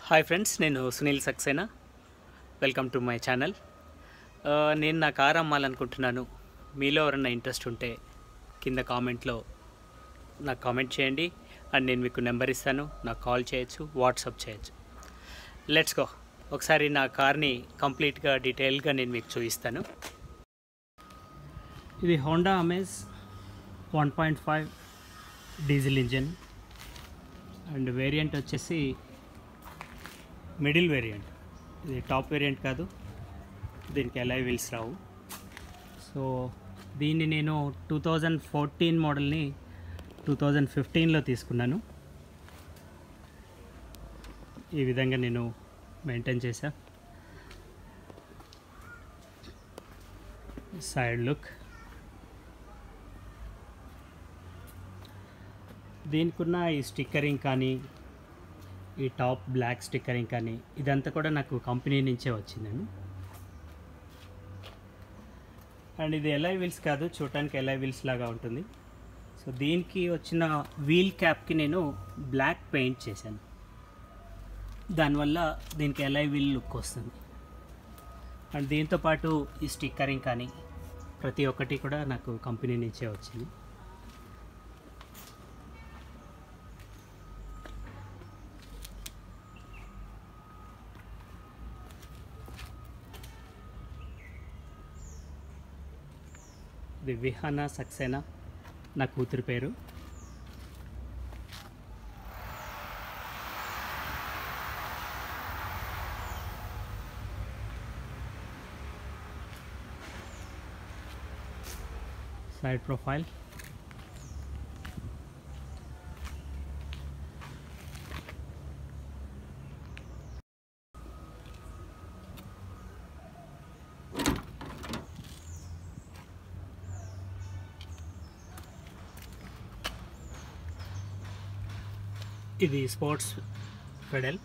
Hi friends నేను Sunil Saxena welcome to my channel ఆ, నేను నా కార్ అమ్మాలనుకుంటున్నాను మీలో ఎవరైనా ఇంట్రెస్ట్ ఉంటే కింద కామెంట్లో నాకు కామెంట్ చేయండి అండ్ నేను మీకు నెంబర్ ఇస్తాను నాకు కాల్ చేయొచ్చు వాట్సాప్ చేయొచ్చు లెట్స్ గో ఒకసారి నా కార్ని కంప్లీట్గా డీటెయిల్గా నేను మీకు చూపిస్తాను ఇది Honda Amaze one point five diesel engine and variant వచ్చేసి మిడిల్ వేరియంట్ ఇది టాప్ వేరియంట్ కాదు దీనికి ఎలై వీల్స్ రావు సో దీన్ని నేను టూ థౌజండ్ ఫోర్టీన్ మోడల్ని టూ థౌజండ్ ఫిఫ్టీన్లో తీసుకున్నాను ఈ విధంగా నేను మెయింటైన్ చేశా సైడ్ లుక్ దీనికున్న ఈ స్టిక్కరింగ్ కానీ ఈ టాప్ బ్లాక్ స్టిక్కరింగ్ కానీ ఇదంతా కూడా నాకు కంపెనీ నుంచే వచ్చిందండి అండ్ ఇది ఎలై వీల్స్ కాదు చూడటానికి ఎలై వీల్స్ లాగా ఉంటుంది సో దీనికి వచ్చిన వీల్ క్యాప్కి నేను బ్లాక్ పెయింట్ చేశాను దానివల్ల దీనికి ఎలై వీల్ లుక్ వస్తుంది అండ్ దీంతో పాటు ఈ స్టిక్కరింగ్ కానీ ప్రతి ఒక్కటి కూడా నాకు కంపెనీ నుంచే వచ్చింది ఇది విహానా సక్సేనా నా కూతురు పేరు సైడ్ ప్రొఫైల్ ఇది స్పోర్ట్స్ పెడల్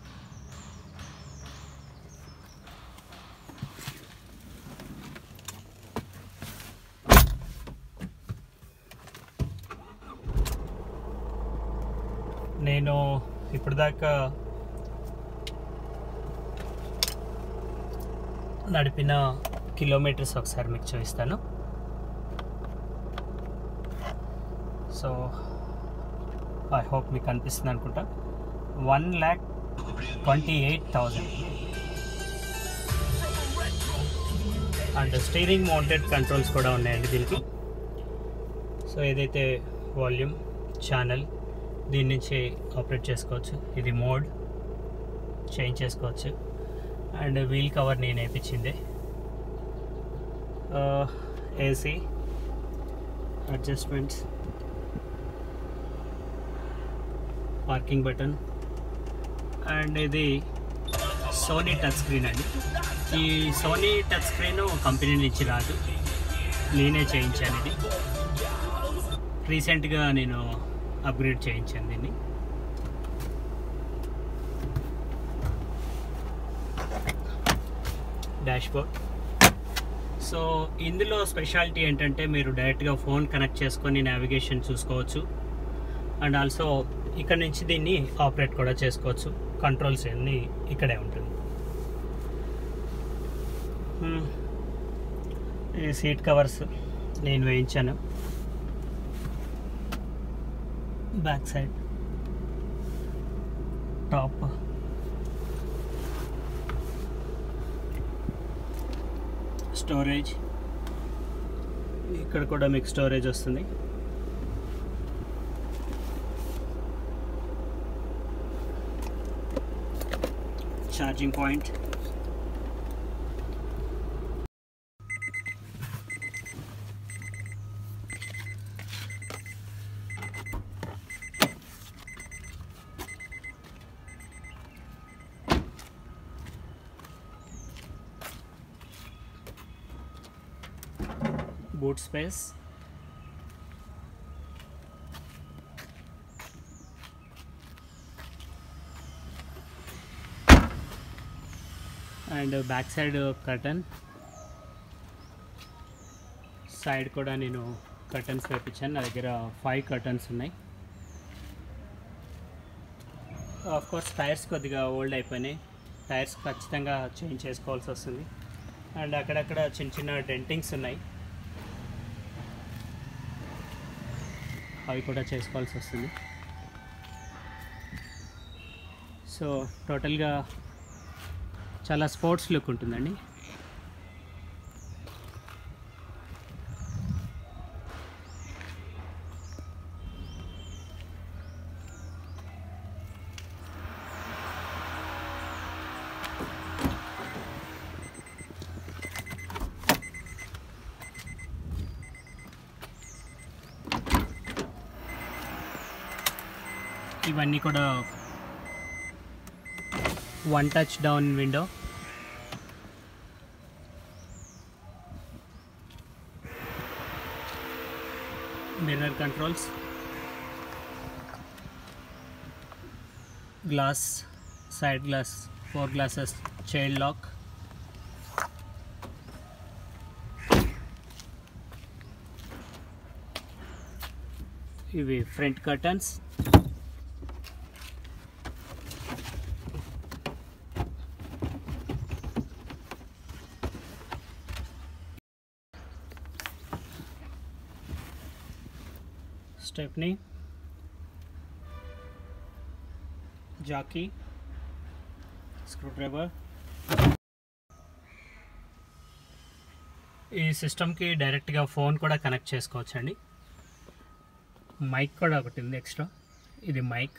నేను ఇప్పుడు దాకా నడిపిన కిలోమీటర్స్ ఒకసారి మీకు చూపిస్తాను సో ఐ హోప్ మీకు అనిపిస్తుంది అనుకుంటా one lakh twenty eight thousand and steering mounted controls కూడా ఉన్నాయండి దీనికి సో ఏదైతే వాల్యూమ్ ఛానల్ దీని నుంచి ఆపరేట్ చేసుకోవచ్చు ఇది మోడ్ చేంజ్ చేసుకోవచ్చు అండ్ వీల్ కవర్ నేను వేయించింది AC adjustments parking button and ఇది సోనీ టచ్ స్క్రీన్ అండి ఈ సోనీ టచ్ స్క్రీన్ కంపెనీ నుంచి రాదు నేనే చేయించాను ఇది రీసెంట్గా నేను అప్గ్రేడ్ చేయించాను దీన్ని డాష్బోర్డ్ సో ఇందులో స్పెషాలిటీ ఏంటంటే మీరు డైరెక్ట్గా ఫోన్ కనెక్ట్ చేసుకొని నావిగేషన్ చూసుకోవచ్చు అండ్ ఆల్సో ఇక్కడ నుంచి దీన్ని ఆపరేట్ కూడా చేసుకోవచ్చు కంట్రోల్స్ అన్నీ ఇక్కడే ఉంటుంది Hmm. ఈ సీట్ కవర్స్ నేను వేయించాను బ్యాక్ సైడ్ టాప్ స్టోరేజ్ ఇక్కడ కూడా మీకు స్టోరేజ్ వస్తుంది charging point boot space and back side curtain side కూడా నేను కర్టన్స్ వేపించాను నా దగ్గర ఫైవ్ కర్టన్స్ ఉన్నాయి ఆఫ్ కోర్స్ టైర్స్ కొద్దిగా ఓల్డ్ అయిపోయినాయి టైర్స్ ఖచ్చితంగా చేంజ్ చేసుకోవాల్సి వస్తుంది అండ్ అక్కడక్కడ చిన్న చిన్న డెంటింగ్స్ ఉన్నాయి అవి కూడా చేసుకోవాల్సి వస్తుంది సో టోటల్గా చాలా స్పోర్ట్స్ లుక్ ఉంటుందండి ఇవన్నీ కూడా one touch down window mirror controls glass side glass four glasses child lock ఇవి front curtains stepney jack screw driver ఈ సిస్టమ్కి డైరెక్ట్గా ఫోన్ కూడా కనెక్ట్ చేసుకోవచ్చు అండి మైక్ కూడా ఒకటి ఉంది ఎక్స్ట్రా ఇది మైక్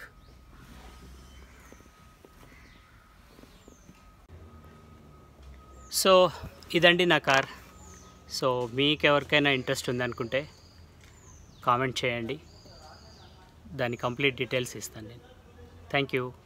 సో ఇదండి నా కార్ సో మీకు ఎవరికైనా ఇంట్రెస్ట్ ఉందనుకుంటే కామెంట్ చేయండి దాని కంప్లీట్ డీటెయిల్స్ ఇస్తాను నేను థ్యాంక్ యూ